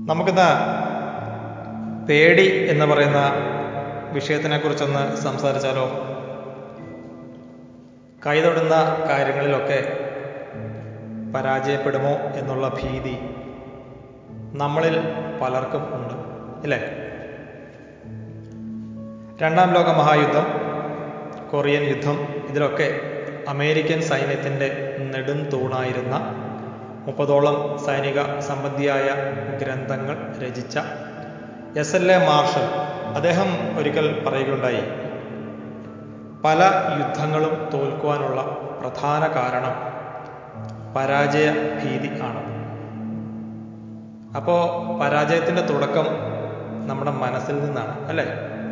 നമുക്കിന്ന് പേടി എന്ന് പറയുന്ന വിഷയത്തിനെക്കുറിച്ചൊന്ന് സംസാരിച്ചാലോ കൈതൊടുന്ന കാര്യങ്ങളിലൊക്കെ പരാജയപ്പെടുമോ എന്നുള്ള ഭീതി നമ്മളിൽ പലർക്കും ഉണ്ട് ഇല്ലേ രണ്ടാം ലോക മഹായുദ്ധം കൊറിയൻ യുദ്ധം ഇതിലൊക്കെ അമേരിക്കൻ സൈന്യത്തിൻ്റെ നെടും തൂണായിരുന്ന മുപ്പതോളം സൈനിക സംബന്ധിയായ ഗ്രന്ഥങ്ങൾ രചിച്ച എസ് എൽ എ മാർഷൽ അദ്ദേഹം ഒരിക്കൽ പറയുകയുണ്ടായി പല യുദ്ധങ്ങളും തോൽക്കുവാനുള്ള പ്രധാന കാരണം പരാജയ ഭീതി ആണ് അപ്പോൾ പരാജയത്തിൻ്റെ തുടക്കം നമ്മുടെ മനസ്സിൽ നിന്നാണ് അല്ലേ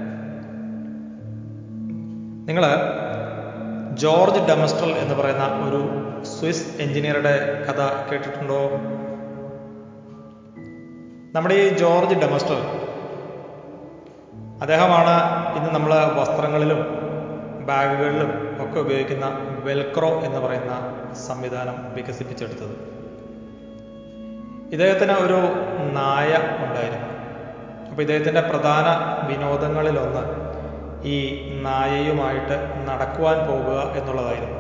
നിങ്ങൾ ജോർജ് ഡെമസ്ട്രൽ എന്ന് പറയുന്ന ഒരു സ്വിസ് എഞ്ചിനീയറുടെ കഥ കേട്ടിട്ടുണ്ടോ നമ്മുടെ ഈ ജോർജ് ഡെമസ്ട്രൽ അദ്ദേഹമാണ് ഇന്ന് നമ്മൾ വസ്ത്രങ്ങളിലും ബാഗുകളിലും ഒക്കെ ഉപയോഗിക്കുന്ന വെൽക്രോ എന്ന് പറയുന്ന സംവിധാനം വികസിപ്പിച്ചെടുത്തത് ഇദ്ദേഹത്തിന് ഒരു നായ ഉണ്ടായിരുന്നു അപ്പോൾ ഇദ്ദേഹത്തിൻ്റെ പ്രധാന വിനോദങ്ങളിലൊന്ന് ഈ നായയുമായിട്ട് നടക്കുവാൻ പോകുക എന്നുള്ളതായിരുന്നു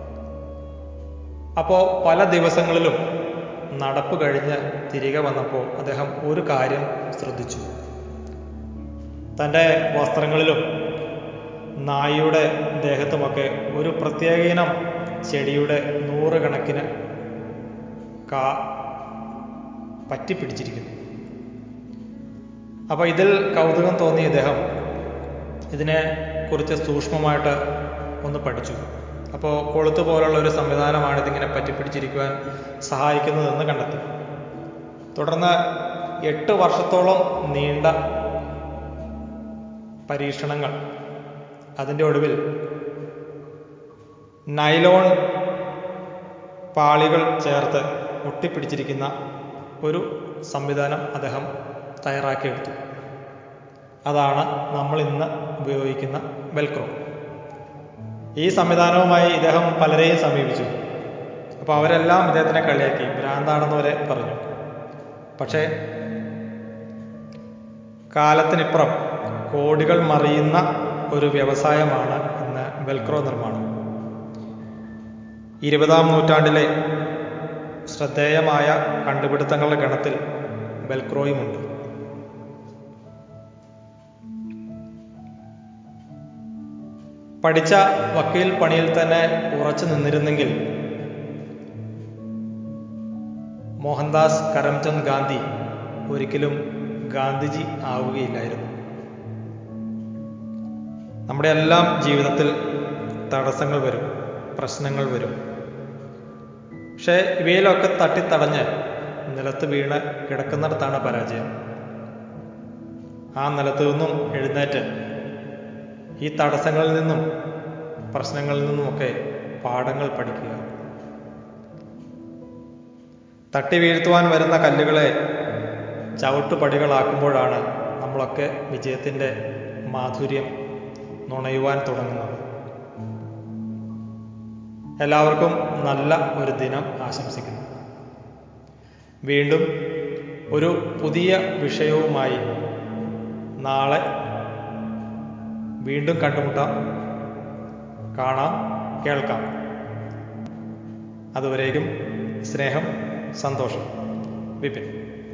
അപ്പോൾ പല ദിവസങ്ങളിലും നടപ്പ് കഴിഞ്ഞ് തിരികെ വന്നപ്പോൾ അദ്ദേഹം ഒരു കാര്യം ശ്രദ്ധിച്ചു തൻ്റെ വസ്ത്രങ്ങളിലും നായയുടെ ദേഹത്തുമൊക്കെ ഒരു പ്രത്യേകയിനം ചെടിയുടെ നൂറുകണക്കിന് കാ പറ്റിപ്പിടിച്ചിരിക്കുന്നു അപ്പോൾ ഇതിൽ കൗതുകം തോന്നിയ ഇദ്ദേഹം ഇതിനെ കുറിച്ച് സൂക്ഷ്മമായിട്ട് ഒന്ന് പഠിച്ചു അപ്പോൾ കൊളുത്ത് പോലുള്ള ഒരു സംവിധാനമാണ് ഇതിങ്ങനെ പറ്റിപ്പിടിച്ചിരിക്കുവാൻ സഹായിക്കുന്നതെന്ന് കണ്ടെത്തി തുടർന്ന് എട്ട് വർഷത്തോളം നീണ്ട പരീക്ഷണങ്ങൾ അതിൻ്റെ ഒടുവിൽ നൈലോൺ പാളികൾ ചേർത്ത് ഒട്ടിപ്പിടിച്ചിരിക്കുന്ന ഒരു സംവിധാനം അദ്ദേഹം തയ്യാറാക്കിയെടുത്തു അതാണ് നമ്മൾ ഇന്ന് ഉപയോഗിക്കുന്ന വെൽക്രോ ഈ സംവിധാനവുമായി ഇദ്ദേഹം പലരെയും സമീപിച്ചു അപ്പോൾ അവരെല്ലാം ഇദ്ദേഹത്തിനെ കളിയാക്കി ഭ്രാന്താണെന്ന് വരെ പറഞ്ഞു പക്ഷേ കാലത്തിനിപ്പുറം കോടികൾ മറിയുന്ന ഒരു വ്യവസായമാണ് ഇന്ന് വെൽക്രോ നിർമ്മാണം ഇരുപതാം നൂറ്റാണ്ടിലെ ശ്രദ്ധേയമായ കണ്ടുപിടുത്തങ്ങളുടെ ഗണത്തിൽ വെൽക്രോയുമുണ്ട് പഠിച്ച വക്കീൽ പണിയിൽ തന്നെ ഉറച്ചു നിന്നിരുന്നെങ്കിൽ മോഹൻദാസ് കരംചന്ദ് ഗാന്ധി ഒരിക്കലും ഗാന്ധിജി ആവുകയില്ലായിരുന്നു നമ്മുടെ എല്ലാം ജീവിതത്തിൽ തടസ്സങ്ങൾ വരും പ്രശ്നങ്ങൾ വരും പക്ഷേ ഇവയിലൊക്കെ തട്ടിത്തടഞ്ഞ് നിലത്ത് വീണ് കിടക്കുന്നിടത്താണ് പരാജയം ആ നിലത്ത് നിന്നും എഴുന്നേറ്റ് ഈ തടസ്സങ്ങളിൽ നിന്നും പ്രശ്നങ്ങളിൽ നിന്നുമൊക്കെ പാഠങ്ങൾ പഠിക്കുക തട്ടി വീഴ്ത്തുവാൻ വരുന്ന കല്ലുകളെ ചവിട്ടുപടികളാക്കുമ്പോഴാണ് നമ്മളൊക്കെ വിജയത്തിൻ്റെ മാധുര്യം നുണയുവാൻ തുടങ്ങുന്നത് എല്ലാവർക്കും നല്ല ഒരു ദിനം ആശംസിക്കുന്നു വീണ്ടും ഒരു പുതിയ വിഷയവുമായി നാളെ വീണ്ടും കണ്ടുമുട്ടാം കാണാം കേൾക്കാം അതുവരേക്കും സ്നേഹം സന്തോഷം വിപിൻ